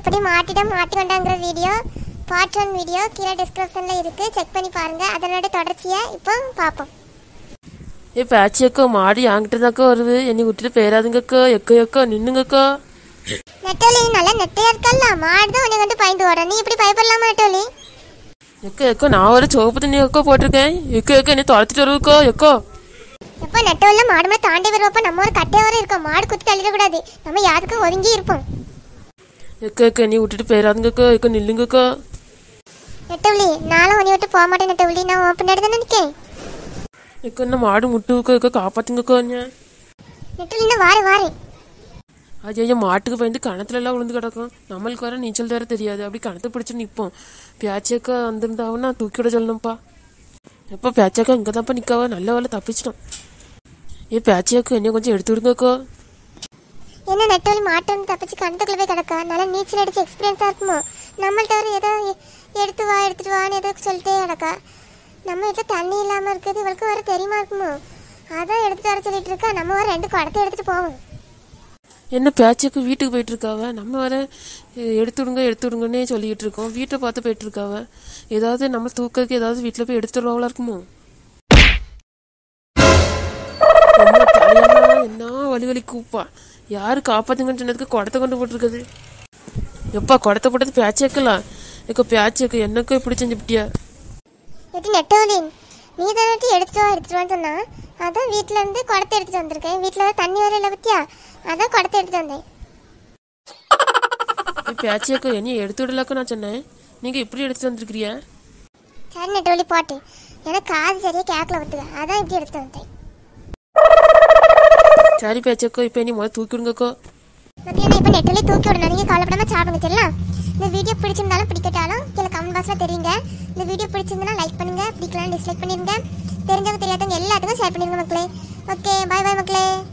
எப்படி மாட்டிடம் மாட்டி கொண்டாங்கிற வீடியோ பார்ட் ஒன் வீடியோ கீழே டிஸ்கிரிப்ஷனில் இருக்குது செக் பண்ணி பாருங்கள் அதனோட தொடர்ச்சியை இப்போ பார்ப்போம் ஏ பேச்சியக்கோ மாடி என்கிட்ட தாக்கா வருது என்னை விட்டுட்டு போயிடாதுங்கக்கா எக்கோ எக்கோ நின்னுங்கக்கா நெட்டோலி நல்லா நெட்டையா இருக்கல்ல மாடு தான் உன்னை கண்டு பயந்து ஓட நீ இப்படி பயப்படலாமா நெட்டோலி எக்கோ எக்கோ நான் ஒரு சோப்பு தண்ணி எக்கோ போட்டிருக்கேன் எக்கோ எக்கோ என்னை தொலைச்சிட்டு வருவக்கோ எக்கோ எப்போ நெட்டோலில் மாடு மேலே தாண்டி வருவப்ப நம்ம ஒரு கட்டை வர இருக்கோம் மாடு குத்தி தள்ளிடக்கூடாது நம்ம யாருக்கும் ஒதுங்கி இருப்போம் எக்கோ எக்கோ என்னை விட்டுட்டு போயிடாதுங்கக்கா எக்கோ நில்லுங்கக்கா நெட்டவழி நானும் உன்னை விட்டு போக மாட்டேன் நெட்டவழி நான் உன் பின்னாடி தானே நிற்கேன் எக்கோ என்ன மாடு முட்டுக்கோ எக்கோ காப்பாத்துங்கக்கோ என்ன நெட்டவழி நான் வாரேன் வாரேன் ஐயோ மாட்டுக்கு பயந்து கணத்துல எல்லாம் விழுந்து கிடக்கும் நம்மளுக்கு வர நீச்சல் வேற தெரியாது அப்படி கணத்தை பிடிச்சு நிற்போம் பேச்சக்கா வந்திருந்தாவன்னா தூக்கி விட சொல்லணும்ப்பா எப்போ பேச்சாக்கா இங்கே தான்ப்பா நிற்காவா நல்ல வேலை தப்பிச்சிட்டோம் ஏ பேச்சியாக்கா என்ன கொஞ்சம் எடுத்து விடுங்கக்கோ என்ன நெட்டவழி மாட்டை வந்து தப்பிச்சு கணத்துக்குள்ள போய் கிடக்கா நல்லா நீச்சல் அடிச்சு எக்ஸ்பீரியன்ஸாக இருக்குமோ நம்மள்ட்ட வர ஏதோ எ- எடுத்து வா எடுத்துட்டு வான்னு ஏதோ சொல்லிட்டே கிடக்கா நம்ம வீட்டில் தண்ணி இல்லாமல் இருக்குது இவளுக்கு வர தெரியுமா இருக்குமோ அதான் எடுத்துட்டு வர சொல்லிட்டு இருக்கா நம்ம வர ரெண்டு குடத்தை எடுத்துட்டு போவோம் என்ன பேச்சுக்கு வீட்டுக்கு போயிட்டு இருக்காவ நம்ம வர எ- எடுத்து விடுங்க எடுத்து விடுங்கன்னே சொல்லிக்கிட்டு இருக்கோம் வீட்டை பார்த்து போயிட்டு இருக்காவ ஏதாவது நம்ம தூக்கறதுக்கு ஏதாவது வீட்டில் போய் எடுத்துட்டு வருவாங்களா இருக்குமோ ரொம்ப தலையெல்லாம் என்ன வலி வலி கூப்பா யாரு காப்பாத்துங்கன்னு சொன்னதுக்கு குடத்தை கொண்டு போட்டிருக்குது எப்பா குடத்தை போட்டது பேச்சேக்கலாம் இப்போ பேச்சேக்கு என்னக்கோ இப்படி செஞ்சுப்பிட்டியா எட்டி நெட்டவழி நீ தானே எடுத்துட்டு வா எடுத்துட்டு வான்னு சொன்னா அதான் வீட்டில் இருந்து குடத்தை எடுத்துட்டு வந்திருக்கேன் வீட்டில் வர தண்ணி வர இல்லை பத்தியா அதான் குடத்தை எடுத்துட்டு வந்தேன் பேச்சேக்கோ என்ன எடுத்து விடலாக்கோ நான் சொன்னேன் நீங்க இப்படி எடுத்துட்டு வந்திருக்கிறியா சரி நெட்டவழி போட்டு எனக்கு காது சரியா கேட்கல விட்டுங்க அதான் இப்படி எடுத்துட்டு வந்தேன் சரி பேச்சேக்கோ இப்போ நீ முதல்ல தூக்கி விடுங்கக்கோ மக்களே நான் இப்போ நெட்டிலே தூக்கி விடணும் நீங்கள் கவலைப்படாம சாப்பிடுங்க சரிங்களா இந்த வீடியோ பிடிச்சிருந்தாலும் பிடிக்கட்டாலும் கீழே கமெண்ட் பாக்ஸில் தெரியுங்க இந்த வீடியோ பிடிச்சிருந்தா லைக் பண்ணுங்க பிடிக்கலாம் டிஸ்லைக் பண்ணிருங்க தெரிஞ்சவங்க தெரியாதவங்க எல்லாத்துக்கும் ஷேர் பண்ணிருங்க மக்களே ஓகே பாய் பாய் மக்களே